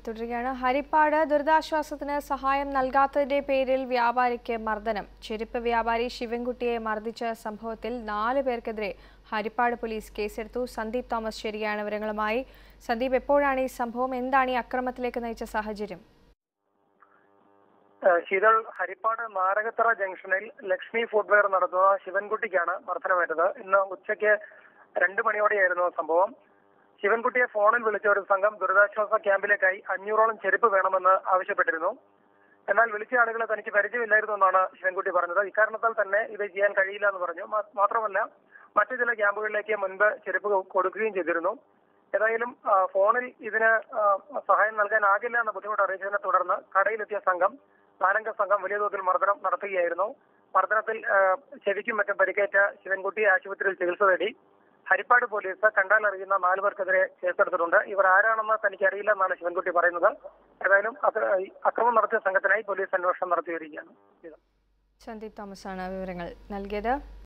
തുടരുകയാണ് ഹരിപ്പാട് ദുരിതാശ്വാസത്തിന് സഹായം നൽകാത്തതിന്റെ പേരിൽ വ്യാപാരിക്ക് മർദ്ദനം ചെരുപ്പ് വ്യാപാരി ശിവൻകുട്ടിയെ മർദ്ദിച്ച സംഭവത്തിൽ നാല് പേർക്കെതിരെ ഹരിപ്പാട് പോലീസ് കേസെടുത്തു സന്ദീപ് തോമസ് ശരിയാണ് വിവരങ്ങളുമായി സന്ദീപ് എപ്പോഴാണ് ഈ സംഭവം എന്താണ് ഈ അക്രമത്തിലേക്ക് നയിച്ച സാഹചര്യം ഏഹ് ശീതൾ ഹരിപ്പാട് നാരകത്തറ ജംഗ്ഷനിൽ ലക്ഷ്മി ഫുട്വെയർ നടത്തുന്ന ശിവൻകുട്ടിക്കാണ് മർദ്ദനമേറ്റത് ഇന്ന് ഉച്ചയ്ക്ക് രണ്ട് മണിയോടെയായിരുന്നു സംഭവം ശിവൻകുട്ടിയെ ഫോണിൽ വിളിച്ച ഒരു സംഘം ദുരിതാശ്വാസ ക്യാമ്പിലേക്കായി അഞ്ഞൂറോളം ചെരുപ്പ് വേണമെന്ന് ആവശ്യപ്പെട്ടിരുന്നു എന്നാൽ വിളിച്ച ആളുകളെ തനിക്ക് പരിചയമില്ലായിരുന്നു എന്നാണ് ശിവൻകുട്ടി പറഞ്ഞത് ഇക്കാരണത്താൽ തന്നെ ഇത് ചെയ്യാൻ കഴിയില്ല എന്ന് പറഞ്ഞു മാ- മാത്രമല്ല മറ്റു ചില ക്യാമ്പുകളിലേക്ക് മുൻപ് ചെരുപ്പ് കൊടുക്കുകയും ചെയ്തിരുന്നു ഏതായാലും ആ, ഫോണിൽ ഇതിന് ആ, സഹായം നൽകാനാകില്ല എന്ന ബുദ്ധിമുട്ട് അറിയിച്ചതിനെ തുടർന്ന് കടയിലെത്തിയ സംഘം നാലംഗ സംഘം വലിയ തോതിൽ മർദ്ദനം നടത്തുകയായിരുന്നു മർദ്ദനത്തിൽ ആ, ചെവിക്കും മറ്റും പരിക്കേറ്റ ശിവൻകുട്ടിയെ ആശുപത്രിയിൽ ചികിത്സ തേടി ഹരിപ്പാട് പോലീസ് കണ്ടാൽ അറിയുന്ന നാലു പേർക്കെതിരെ കേസെടുത്തിട്ടുണ്ട് ഇവർ ആരാണെന്ന് തനിക്ക് അറിയില്ല എന്നാണ് ശിവൻകുട്ടി പറയുന്നത് ഏതായാലും അത് ഈ അക്രമം നടത്തിയ സംഘത്തിനായി പോലീസ് അന്വേഷണം നടത്തി വരികയാണ് സന്ദീപ് തോമസ് ആണ് വിവരങ്ങൾ നൽകിയത്